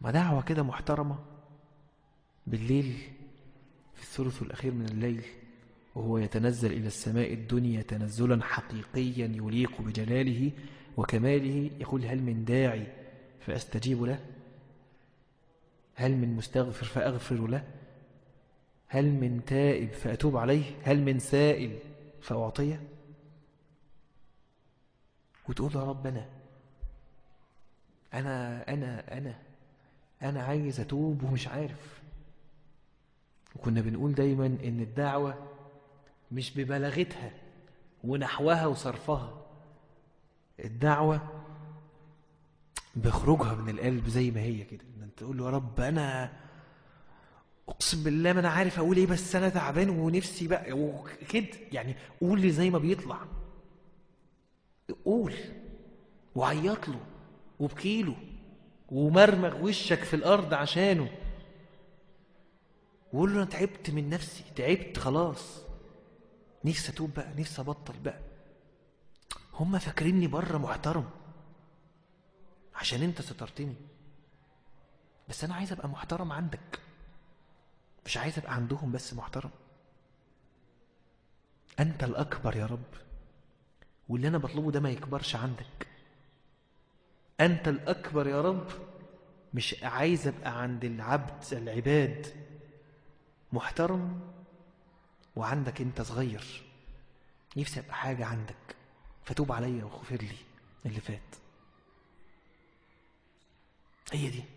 ما دعوة كده محترمة بالليل في الثلث الأخير من الليل وهو يتنزل إلى السماء الدنيا تنزلا حقيقيا يليق بجلاله وكماله يقول هل من داعي فأستجيب له هل من مستغفر فأغفر له هل من تائب فأتوب عليه هل من سائل فأعطيه وتقول يا رب أنا أنا أنا أنا أنا عايز أتوب ومش عارف وكنا بنقول دايما إن الدعوة مش ببلاغتها ونحوها وصرفها الدعوة بخروجها من القلب زي ما هي كده ان انت تقول له يا رب انا اقسم بالله ما انا عارف اقول ايه بس انا تعبان ونفسي بقى وكده يعني قول لي زي ما بيطلع قول وعيط له وبكيله ومرمغ وشك في الارض عشانه وقول له انا تعبت من نفسي تعبت خلاص نفسي اتوب بقى نفسي ابطل بقى هم فاكريني بره محترم عشان انت سترتني بس انا عايز ابقى محترم عندك مش عايز ابقى عندهم بس محترم انت الاكبر يا رب واللي انا بطلبه ده ما يكبرش عندك انت الاكبر يا رب مش عايز ابقى عند العبد العباد محترم وعندك انت صغير نفسي ابقى حاجه عندك فتوب عليا واغفر لي اللي فات هي دي